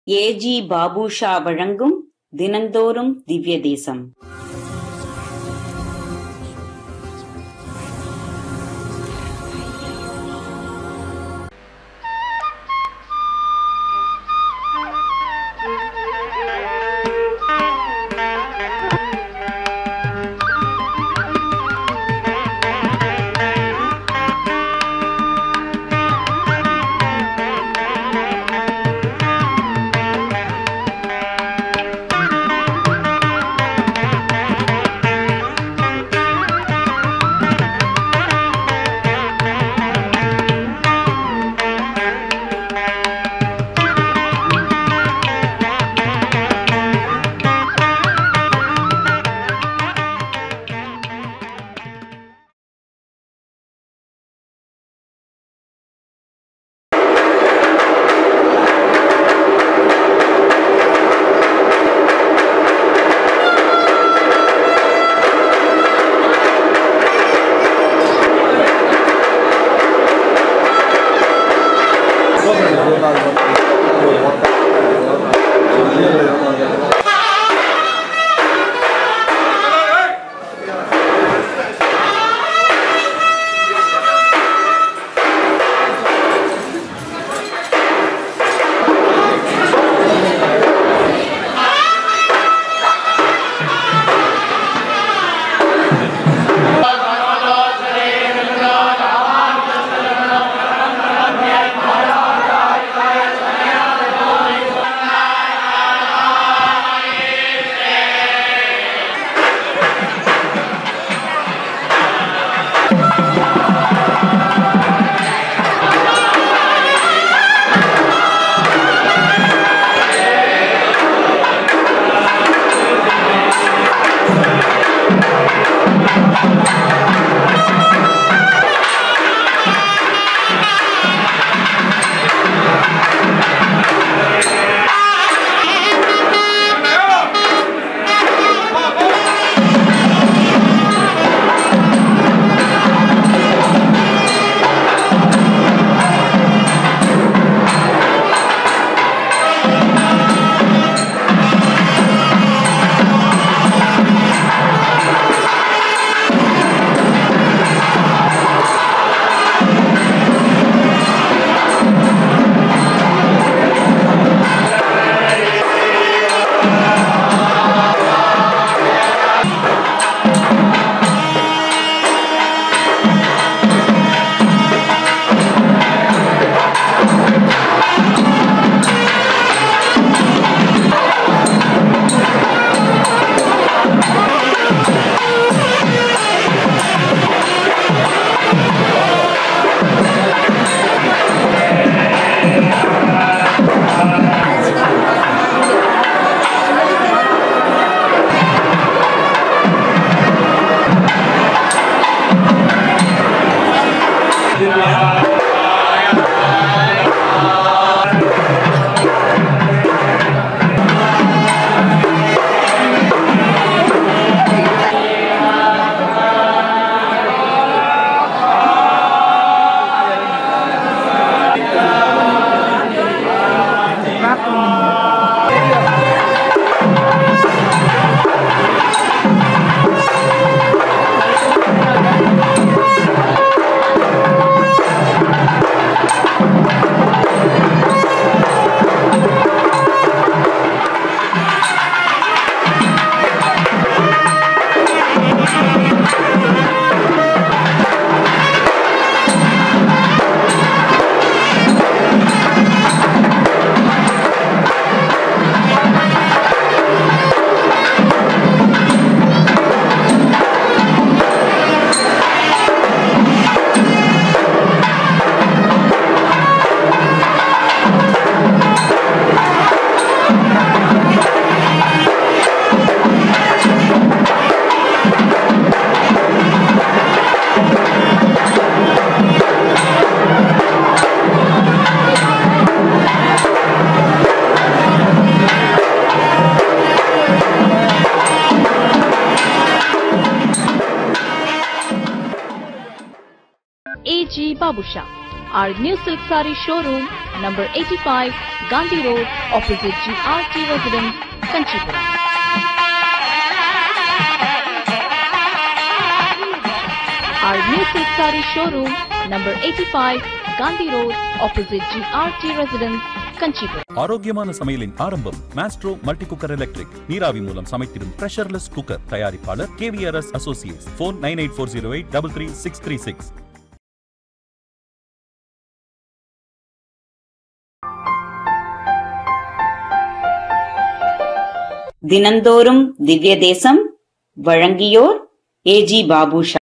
ஏ.ஜி. பாபுஷா வழங்கும் தினந்தோறும் திவ்ய தேசம் ஏஜி பாபுஷா Our new silk saree showroom, number 85, Gandhi Road, opposite GRT Residence, Kanchipuram. Our new silk saree showroom, number 85, Gandhi Road, opposite GRT Residence, Kanchipuram. ஆரோக்கியமான சமையலின் ஆரம்பம் maestro multi cooker electric நீராவி மூலம் சமைத்திடும் பிரஷர்லெஸ் குக்கர் தயாரிப்பாளர் KVRS associates phone nine eight four zero eight double three six three six தினந்தோறும் திவ்ய தேசம் வழங்கியோர் ஏஜி பாபுஷா